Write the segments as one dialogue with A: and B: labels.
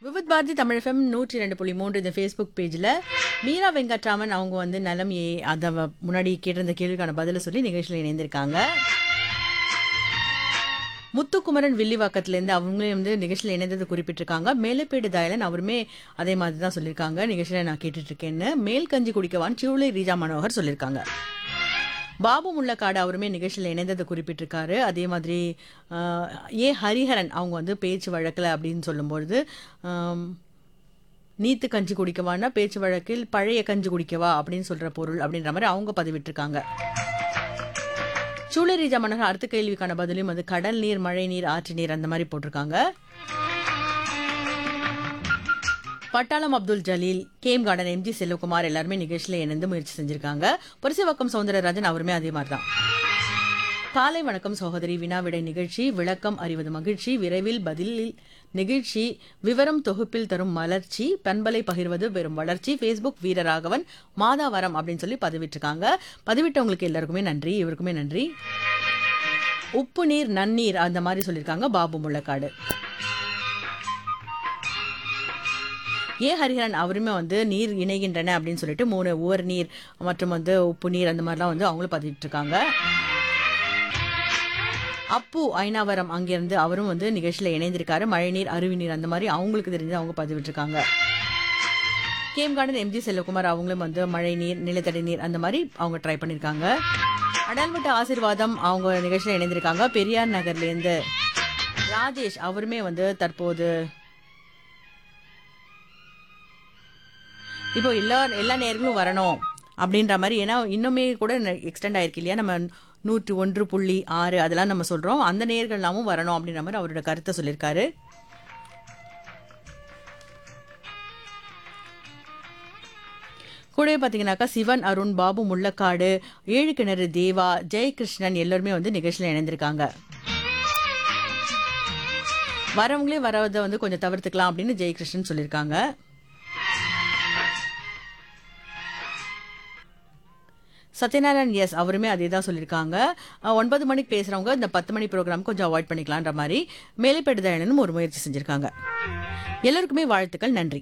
A: Vividh Bharathi Tamil FM நூற்றி ரெண்டு புள்ளி மூன்று இந்த ஃபேஸ்புக் பேஜில் மீரா வெங்கட்ராமன் அவங்க வந்து நலம் ஏ அதை வ- முன்னாடி கேட்டிருந்த கேள்விக்கான பதிலை சொல்லி நிகழ்ச்சியில் இணைந்திருக்காங்க முத்துக்குமரன் வில்லிவாக்கத்துலேருந்து அவங்களே வந்து நிகழ்ச்சியில் இணைந்தது குறிப்பிட்டிருக்காங்க மேலப்பேடு தயலன் அவருமே அதே மாதிரி தான் சொல்லியிருக்காங்க நிகழ்ச்சியில் நான் கேட்டுட்டு இருக்கேன்னு மேல் கஞ்சி குடிக்கவான் சிவுளை ரீஜா மனோகர் சொல்லியிருக்காங்க பாபு முள்ளக்காடு அவருமே நிகழ்ச்சியில் இணைந்ததை குறிப்பிட்டிருக்காரு அதே மாதிரி ஆஹ், ஏ ஹரிஹரன் அவங்க வந்து பேச்சு வழக்கில் அப்படின்னு சொல்லும்பொழுது ஆம், நீத்து கஞ்சி குடிக்கவான்னா பேச்சு வழக்கில் பழைய கஞ்சி குடிக்கவா அப்படின்னு சொல்ற பொருள் அப்படின்ற மாதிரி அவங்க பதிவிட்டிருக்காங்க சூழரீஜா மன்னர் அடுத்த கேள்விக்கான பதிலும் வந்து கடல் நீர் மழை நீர் ஆற்று நீர் அந்த மாதிரி போட்டிருக்காங்க பட்டாளம் Abdul Jaleel game garden M G Selvakumar எல்லாருமே நிகழ்ச்சியில் இணைந்து முயற்சி செஞ்சிருக்காங்க பரிசுவாக்கம் சவுந்தரராஜன் அவருமே அதே மாதிரி தான் காலை வணக்கம் சகோதரி வினா விடை நிகழ்ச்சி விளக்கம் அறிவது மகிழ்ச்சி விரைவில் பதிலில் நிகழ்ச்சி விவரம் தொகுப்பில் தரும் மலர்ச்சி பண்பலை பகிர்வது வெறும் வளர்ச்சி ஃபேஸ்புக் வீரராகவன் மாதாவரம் அப்படின்னு சொல்லி பதிவிட்டிருக்காங்க பதிவிட்டவங்களுக்கு எல்லாருக்குமே நன்றி இவருக்குமே நன்றி உப்பு நீர் நன்னீர் அந்த மாதிரி சொல்லியிருக்காங்க பாபு முள்ளக்காடு ஏ ஹரிஹரன் அவருமே வந்து நீர் இணைகின்றன அப்படின்னு சொல்லிட்டு மூணு உவர் நீர் மற்றும் வந்து உப்பு நீர் அந்த மாதிரிலாம் வந்து அவங்களும் பதிவிட்டு இருக்காங்க அப்பு ஐனாவரம் அங்கிருந்து அவரும் வந்து நிகழ்ச்சியில் இணைந்திருக்காரு மழைநீர் அருவி நீர் அந்த மாதிரி அவங்களுக்கு தெரிஞ்சு அவங்க பதிவிட்டிருக்காங்க கேம் கார்டன் எம்ஜி செல்வகுமார் அவங்களும் வந்து மழை நீர் நிலத்தடி நீர் அந்த மாதிரி அவங்க ட்ரை பண்ணியிருக்காங்க அடல்வட்ட ஆசீர்வாதம் அவங்க நிகழ்ச்சியில் இணைந்திருக்காங்க பெரியார் நகர்லேருந்து ராஜேஷ் அவருமே வந்து தற்போது இப்போ எல்லா எல்லா நேர்களும் வரணும் அப்படின்ற மாதிரி ஏன்னா இன்னுமே கூட எக்ஸ்டெண்ட் ஆயிருக்கு இல்லையா நம்ம நூற்று ஒன்று புள்ளி ஆறு அதெல்லாம் நம்ம சொல்றோம் அந்த நேர்கள்லாமும் வரணும் அப்படின்ற மாதிரி அவரோட கருத்தை சொல்லியிருக்காரு கூடவே பார்த்தீங்கன்னாக்கா சிவன் அருண் பாபு முள்ளக்காடு ஏழு கிணறு தேவா ஜெயகிருஷ்ணன் எல்லாருமே வந்து நிகழ்ச்சியில் இணைந்திருக்காங்க வரவங்களே வரதை வந்து கொஞ்சம் தவிர்த்துக்கலாம் அப்படின்னு ஜெயகிருஷ்ணன் சொல்லியிருக்காங்க சத்யநாராயண் எஸ் அவருமே அதே தான் சொல்லியிருக்காங்க அஹ், ஒன்பது மணிக்கு பேசுகிறவங்க இந்த பத்து மணி ப்ரோக்ராம் கொஞ்சம் அவாய்ட் பண்ணிக்கலான்ற மாதிரி மேலைப்படுதலனும் ஒரு முயற்சி செஞ்சுருக்காங்க எல்லோருக்குமே வாழ்த்துக்கள் நன்றி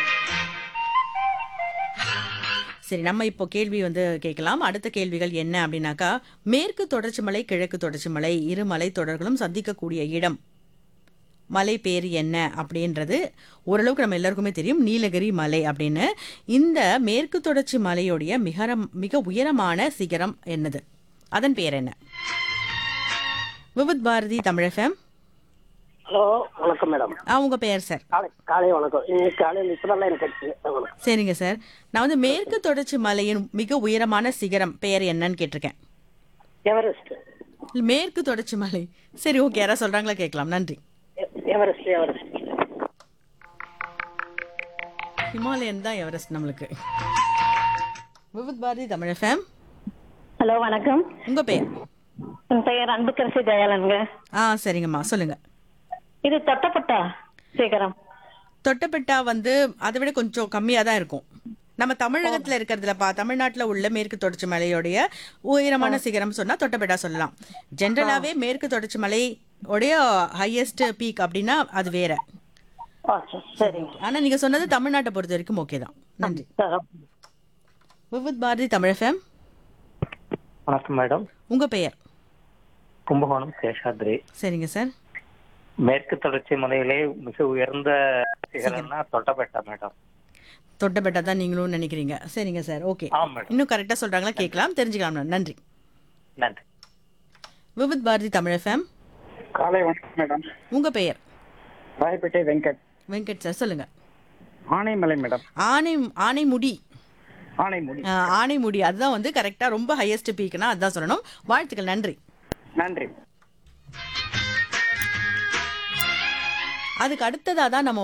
A: சரி நம்ம இப்போ கேள்வி வந்து கேட்கலாம் அடுத்த கேள்விகள் என்ன அப்படின்னாக்கா மேற்கு தொடர்ச்சி மலை கிழக்கு தொடர்ச்சி மலை இரு மலை தொடர்களும் சந்திக்கக்கூடிய இடம் மலை பேர் என்ன அப்படின்றது ஓரளவுக்கு நம்ம எல்லாருக்குமே தெரியும் நீலகிரி மலை அப்படின்னு இந்த மேற்கு தொடர்ச்சி மலையுடைய மிகரம் மிக உயரமான சிகரம் என்னது அதன் பேர் என்ன விவித் பாரதி தமிழகம்
B: ஹலோ வணக்கம் மேடம்
A: உங்க பெயர் சார்
B: காலை காலை வணக்கம் இன்னைக்கு காலையில் இப்பதான் எனக்கு கிடைச்சது வணக்கம்
A: சரிங்க சார் நான் வந்து மேற்கு தொடர்ச்சி மலையின் மிக உயரமான சிகரம் பெயர் என்னன்னு கேட்டிருக்கேன்
B: எவரெஸ்ட்
A: மேற்கு தொடர்ச்சி மலை சரி ஓகே யாராவது சொல்றாங்களா கேட்கலாம் நன்றி
B: எ- எவரெஸ்ட் எவரெஸ்ட்
A: ஹிமாலயன் தான் எவரெஸ்ட் நம்மளுக்கு விவித் பாரதி தமிழகம்
C: ஹலோ வணக்கம்
A: உங்க பெயர்
C: என் பெயர் அன்புக்கரசி தயாளனுங்க
A: ஆ சரிங்கம்மா சொல்லுங்க
C: இது தொட்டப்பட்டா சீக்கிரம்
A: தொட்டபெட்டா வந்து அதை விட கொஞ்சம் கம்மியாக தான் இருக்கும் நம்ம தமிழகத்துல இருக்கிறதுலப்பா தமிழ்நாட்டுல உள்ள மேற்கு தொடர்ச்சி மலையோடைய உயரமான சிகரம் சொன்னா தொட்டபெட்டா சொல்லலாம் ஜென்ரலாவே மேற்கு தொடர்ச்சி மலை உடைய ஹையஸ்ட் பீக் அப்படின்னா அது வேற
C: ஆ சரி, சரிங்க
A: ஆனா நீங்க சொன்னது தமிழ்நாட்டை பொறுத்த வரைக்கும் ஓகே தான் நன்றி
C: சரி.
A: விவித் பாரதி தமிழகம்
D: வணக்கம் மேடம்
A: உங்க பெயர்
D: கும்பகோணம் சேஷாத்ரி
A: சரிங்க சார்
D: மேற்கு தொடர்ச்சி மலையிலே மிக உயர்ந்த சிகரம்னா தொட்டபெட்டா மேடம்
A: தொட்டபெட்டா தான் நீங்களும் நினைக்கிறீங்க சரிங்க சார் ஓகே
D: ஆமா மேடம்
A: இன்னும் கரெக்டா சொல்றாங்களா கேட்கலாம் தெரிஞ்சுக்கலாம் நன்றி
D: நன்றி
A: விவித் பாரதி தமிழகம்
E: காலை வணக்கம் மேடம்
A: உங்க பெயர்
E: ராயப்பேட்டை வெங்கட்
A: வெங்கட் சார் சொல்லுங்க
E: ஆனைமலை மேடம்
A: ஆனை ஆனைமுடி
E: ஆனைமுடி
A: ஆஹ், ஆனைமுடி அதுதான் வந்து கரெக்டா ரொம்ப ஹையஸ்ட் பீக்னா அதுதான் சொல்லணும் வாழ்த்துக்கள் நன்றி
E: நன்றி
A: அதுக்கு அடுத்ததா தான் நம்ம